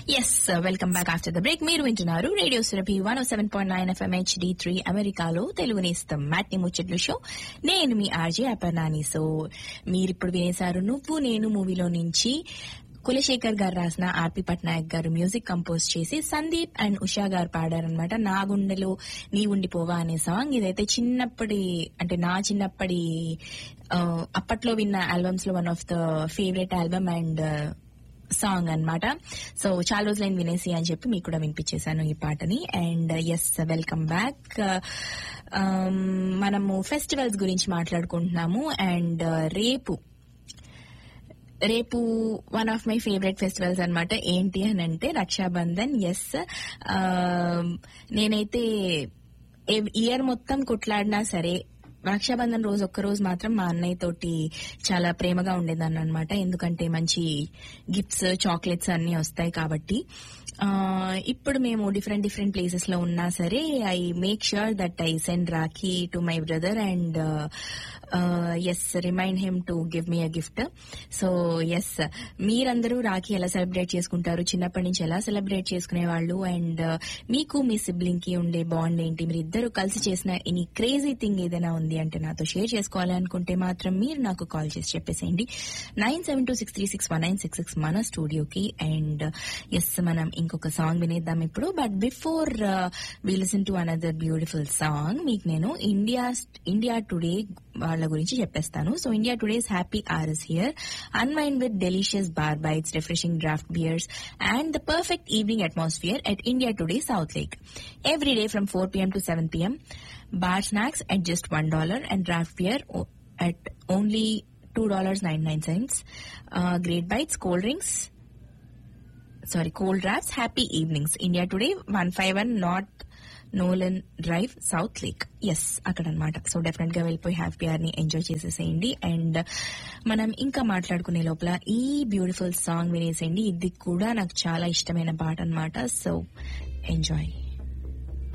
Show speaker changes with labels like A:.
A: Yes welcome back after the break మీరు వింటున్నారు radio Surabhi one seven point nine FM HD three అమెరికాలో తెలుగు నేస్తం matinee ముచ్చట్లు షో నేను మీ ఆర్జే అపర్ణాని సో మీరిప్పుడు వినేశారు నువ్వు నేను మూవీలో నుంచి కులశేఖర్ గారు రాసిన ఆర్పి పట్నాయక్ గారు మ్యూజిక్ కంపోజ్ చేసి సందీప్ అండ్ ఉషా గారు పాడారనమాట నా గుండెలో నీ ఉండిపోవా అనే సాంగ్ ఇదైతే చిన్నప్పటి అంటే నా చిన్నప్పటి ఆ, అప్పట్లో విన్న ఆల్బమ్స్ లో one of the favourite album and song అన్నమాట సో చాలా రోజులైన వినేసి అని చెప్పి మీకు కూడా వినిపించేశాను ఈ పాటని అండ్ ఎస్ వెల్కమ్ బ్యాక్ మనము ఫెస్టివల్స్ గురించి మాట్లాడుకుంటున్నాము అండ్ రేపు రేపు one of my favourite festivals అన్నమాట ఏంటి అని అంటే రక్షాబంధన్ ఎస్ నేనైతే ఇయర్ మొత్తం కొట్లాడినా సరే రక్షాబంధన్ రోజు ఒక్క రోజు మాత్రం మా అన్నయ్య తోటి చాలా ప్రేమగా ఉండేదాన్ని అనమాట ఎందుకంటే మంచి గిఫ్ట్స్ చాక్లెట్స్ అన్ని వస్తాయి కాబట్టి ఆ, ఇప్పుడు మేము డిఫరెంట్ డిఫరెంట్ ప్లేసెస్ లో ఉన్నా సరే I make sure that I send rakhi to my brother and yes remind him to give me a gift so yes మీరందరూ రాఖీ ఎలా సెలబ్రేట్ చేసుకుంటారు చిన్నప్పటి నుంచి ఎలా సెలబ్రేట్ చేసుకునే వాళ్ళు అండ్ మీకు మీ సిబ్లింగ్ కి ఉండే బాండ్ ఏంటి మీరు ఇద్దరు కలిసి చేసిన ఎనీ క్రేజీ థింగ్ ఏదైనా ఉంది అంటే నాతో షేర్ చేసుకోవాలి అనుకుంటే మాత్రం మీరు నాకు కాల్ చేసి చెప్పేసేయండి nine seven two six three six one nine six six మన స్టూడియోకి అండ్ ఎస్ మనం ఇంకొక సాంగ్ వినేద్దాం ఇప్పుడు but before we listen to another beautiful song మీకు నేను ఇండియా ఇండియా టుడే వాళ్ళ గురించి చెప్పేస్తాను so India Today's happy hours here unwind with delicious bar bites refreshing draught beers and the perfect evening atmosphere at India Today South Lake every day from four PM to seven PM bar snacks at just one dollar and draft beer o- at only two dollars ninety nine cents. Uh, great bites, cold drinks. Sorry, cold drafts. Happy evenings. India today, one five one North Nolan Drive South Lake yes అక్కడ అనమాట so definite గా వెళ్ళిపోయి happy hour ని enjoy చేసేసేయండి and మనం ఇంకా మాట్లాడుకునే లోపల ఈ బ్యూటిఫుల్ సాంగ్ వినేసేయండి ఇది కూడా నాకు చాలా ఇష్టమైన పాట అన్నమాట సో ఎంజాయ్